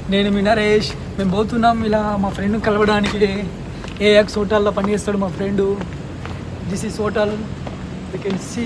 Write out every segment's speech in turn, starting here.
నేను మీ నరేష్ మేము పోతున్నాం ఇలా మా ఫ్రెండ్ కలవడానికి ఏఎక్స్ హోటల్లో పనిచేస్తాడు మా friend this is hotel you can see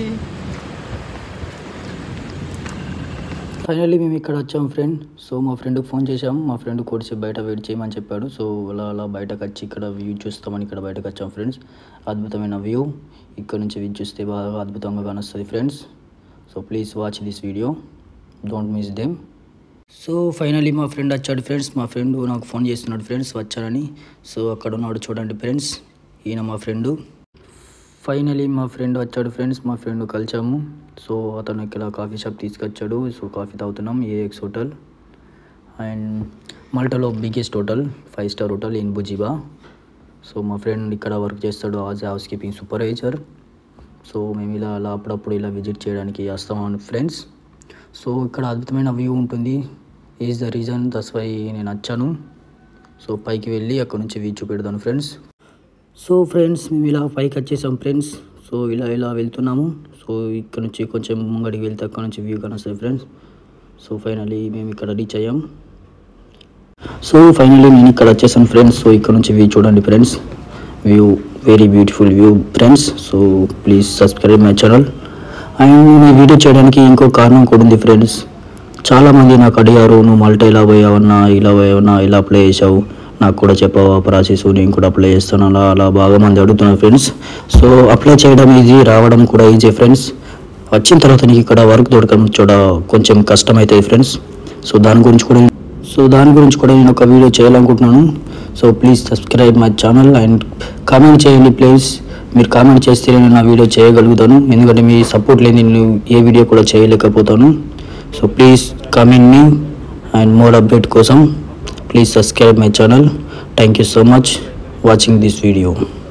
finally మేము ఇక్కడ వచ్చాం ఫ్రెండ్ సో మా ఫ్రెండ్కి ఫోన్ చేసాం మా ఫ్రెండ్ కొడిచి బయట వెయిట్ చేయమని చెప్పాడు సో అలా అలా బయటకు వచ్చి ఇక్కడ వ్యూ చూస్తామని ఇక్కడ బయటకు వచ్చాం ఫ్రెండ్స్ అద్భుతమైన వ్యూ ఇక్కడ నుంచి వ్యూ చూస్తే బాగా అద్భుతంగా కానొస్తుంది friends so please watch this video don't miss them so finally మా ఫ్రెండ్ వచ్చాడు ఫ్రెండ్స్ మా ఫ్రెండ్ నాకు ఫోన్ చేస్తున్నాడు ఫ్రెండ్స్ వచ్చాడని సో అక్కడ ఉన్నాడు చూడండి ఫ్రెండ్స్ ఈయన మా ఫ్రెండు ఫైనలీ మా ఫ్రెండ్ వచ్చాడు ఫ్రెండ్స్ మా ఫ్రెండ్ కలిసాము సో అతను ఇక్కడ కాఫీ షాప్ తీసుకొచ్చాడు సో కాఫీ తాగుతున్నాం ఏఎక్స్ హోటల్ అండ్ మల్టాలో biggest hotel five star hotel in Bugibba so మా ఫ్రెండ్ ఇక్కడ వర్క్ చేస్తాడు as house housekeeping supervisor so మేము ఇలా అలా అప్పుడప్పుడు ఇలా విజిట్ చేయడానికి వస్తాము ఫ్రెండ్స్ సో ఇక్కడ అద్భుతమైన వ్యూ ఉంటుంది is the reason thus why నేను వచ్చాను సో పైకి వెళ్ళి అక్కడ నుంచి వ్యూ చూపెడతాను ఫ్రెండ్స్ సో ఫ్రెండ్స్ మేము ఇలా పైకి వచ్చేసాం ఫ్రెండ్స్ సో ఇలా ఇలా వెళ్తున్నాము సో ఇక్కడ నుంచి కొంచెం ముంగడికి వెళ్తే అక్కడ నుంచి వ్యూ కనొస్తుంది ఫ్రెండ్స్ సో ఫైనలీ మేము ఇక్కడ రీచ్ అయ్యాం సో ఫైనలీ నేను ఇక్కడ వచ్చేసాను ఫ్రెండ్స్ సో ఇక్కడ నుంచి వ్యూ చూడండి friends view very beautiful view friends so please subscribe my channel and నేను ఈ వీడియో చేయడానికి ఇంకో కారణం కూడా ఉంది ఫ్రెండ్స్ చాలామంది నాకు అడిగారు నువ్వు మల్టా ఇలా పోయావన్నా ఇలా పోయావన్నా ఇలా అప్లై చేసావు నాకు కూడా చెప్పావా ప్రాసెస్ నేను కూడా అప్లై చేస్తాను అలా అలా బాగా మంది అడుగుతున్నారు ఫ్రెండ్స్ సో అప్లై చేయడం ఈజీ రావడం కూడా ఈజీ ఫ్రెండ్స్ వచ్చిన తర్వాత నీకు ఇక్కడ వర్క్ దొరకడం చూడ కొంచెం కష్టం అవుతుంది ఫ్రెండ్స్ సో దాని గురించి కూడా సో దాని గురించి కూడా నేను ఒక వీడియో చేయాలనుకుంటున్నాను so please subscribe my channel and comment చేయండి ప్లీజ్ మీరు కామెంట్ చేస్తే నేను నా వీడియో చేయగలుగుతాను ఎందుకంటే మీ సపోర్ట్ లేని నేను ఏ వీడియో కూడా చేయలేకపోతాను సో ప్లీజ్ కామెంట్ మీ అండ్ మోర్ అప్డేట్ కోసం please subscribe my channel thank you so much watching this video